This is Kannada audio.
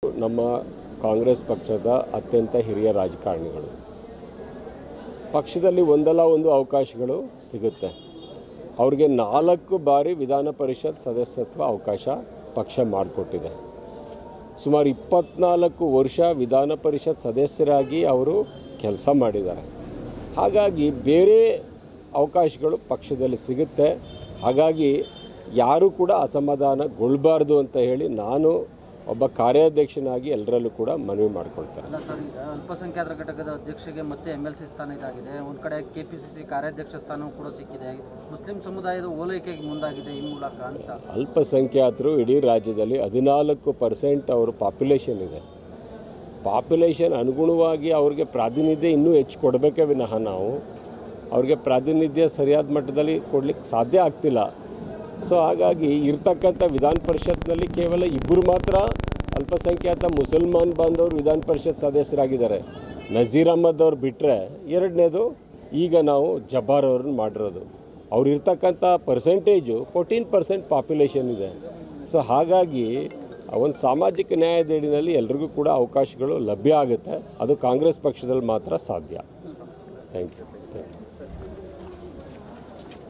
ನಮ್ಮ ಕಾಂಗ್ರೆಸ್ ಪಕ್ಷದ ಅತ್ಯಂತ ಹಿರಿಯ ರಾಜಕಾರಣಿಗಳು ಪಕ್ಷದಲ್ಲಿ ಒಂದಲ್ಲ ಒಂದು ಅವಕಾಶಗಳು ಸಿಗುತ್ತೆ ಅವ್ರಿಗೆ ನಾಲ್ಕು ಬಾರಿ ವಿಧಾನ ಪರಿಷತ್ ಸದಸ್ಯತ್ವ ಅವಕಾಶ ಪಕ್ಷ ಮಾಡಿಕೊಟ್ಟಿದೆ ಸುಮಾರು ಇಪ್ಪತ್ನಾಲ್ಕು ವರ್ಷ ವಿಧಾನ ಪರಿಷತ್ ಸದಸ್ಯರಾಗಿ ಅವರು ಕೆಲಸ ಮಾಡಿದ್ದಾರೆ ಹಾಗಾಗಿ ಬೇರೆ ಅವಕಾಶಗಳು ಪಕ್ಷದಲ್ಲಿ ಸಿಗುತ್ತೆ ಹಾಗಾಗಿ ಯಾರೂ ಕೂಡ ಅಸಮಾಧಾನಗೊಳ್ಬಾರ್ದು ಅಂತ ಹೇಳಿ ನಾನು ಒಬ್ಬ ಕಾರ್ಯಾಧ್ಯಕ್ಷನಾಗಿ ಎಲ್ಲರಲ್ಲೂ ಕೂಡ ಮನವಿ ಮಾಡ್ಕೊಳ್ತೇನೆ ಅಲ್ಲ ಸರ್ ಈಗ ಅಲ್ಪಸಂಖ್ಯಾತರ ಘಟಕದ ಅಧ್ಯಕ್ಷಗೆ ಮತ್ತೆ ಎಮ್ ಎಲ್ ಸಿ ಸ್ಥಾನ ಇದಾಗಿದೆ ಒಂದು ಕಡೆ ಕೆ ಪಿ ಸಿ ಸಿ ಕಾರ್ಯಾಧ್ಯಕ್ಷ ಸ್ಥಾನವೂ ಕೂಡ ಸಿಕ್ಕಿದೆ ಮುಸ್ಲಿಂ ಸಮುದಾಯದ ಓಲೈಕೆಗೆ ಮುಂದಾಗಿದೆ ಈ ಮೂಲಕ ಅಂತ ಅಲ್ಪಸಂಖ್ಯಾತರು ಇಡೀ ರಾಜ್ಯದಲ್ಲಿ ಹದಿನಾಲ್ಕು ಪರ್ಸೆಂಟ್ ಅವ್ರ ಪಾಪ್ಯುಲೇಷನ್ ಇದೆ ಪಾಪ್ಯುಲೇಷನ್ ಅನುಗುಣವಾಗಿ ಅವ್ರಿಗೆ ಪ್ರಾತಿನಿಧ್ಯ ಇನ್ನೂ ಹೆಚ್ಚು ಕೊಡಬೇಕೇ ವಿನಃ ನಾವು ಅವ್ರಿಗೆ ಪ್ರಾತಿನಿಧ್ಯ ಸರಿಯಾದ ಮಟ್ಟದಲ್ಲಿ ಕೊಡ್ಲಿಕ್ಕೆ ಸಾಧ್ಯ ಆಗ್ತಿಲ್ಲ ಸೊ ಹಾಗಾಗಿ ಇರ್ತಕ್ಕಂಥ ವಿಧಾನ ಪರಿಷತ್ನಲ್ಲಿ ಕೇವಲ ಇಬ್ಬರು ಮಾತ್ರ ಅಲ್ಪಸಂಖ್ಯಾತ ಮುಸಲ್ಮಾನ್ ಬಾಂಧವರು ವಿಧಾನ ಪರಿಷತ್ ಸದಸ್ಯರಾಗಿದ್ದಾರೆ ನಜೀರ್ ಅಹಮದ್ ಅವ್ರು ಬಿಟ್ಟರೆ ಎರಡನೇದು ಈಗ ನಾವು ಜಬ್ಬಾರ್ ಅವ್ರನ್ನ ಮಾಡಿರೋದು ಅವ್ರು ಇರ್ತಕ್ಕಂಥ ಪರ್ಸೆಂಟೇಜು ಫೋರ್ಟೀನ್ ಪರ್ಸೆಂಟ್ ಪಾಪ್ಯುಲೇಷನ್ ಇದೆ ಸೊ ಹಾಗಾಗಿ ಒಂದು ಸಾಮಾಜಿಕ ನ್ಯಾಯದಡಿನಲ್ಲಿ ಎಲ್ರಿಗೂ ಕೂಡ ಅವಕಾಶಗಳು ಲಭ್ಯ ಆಗುತ್ತೆ ಅದು ಕಾಂಗ್ರೆಸ್ ಪಕ್ಷದಲ್ಲಿ ಮಾತ್ರ ಸಾಧ್ಯ ಥ್ಯಾಂಕ್ ಯು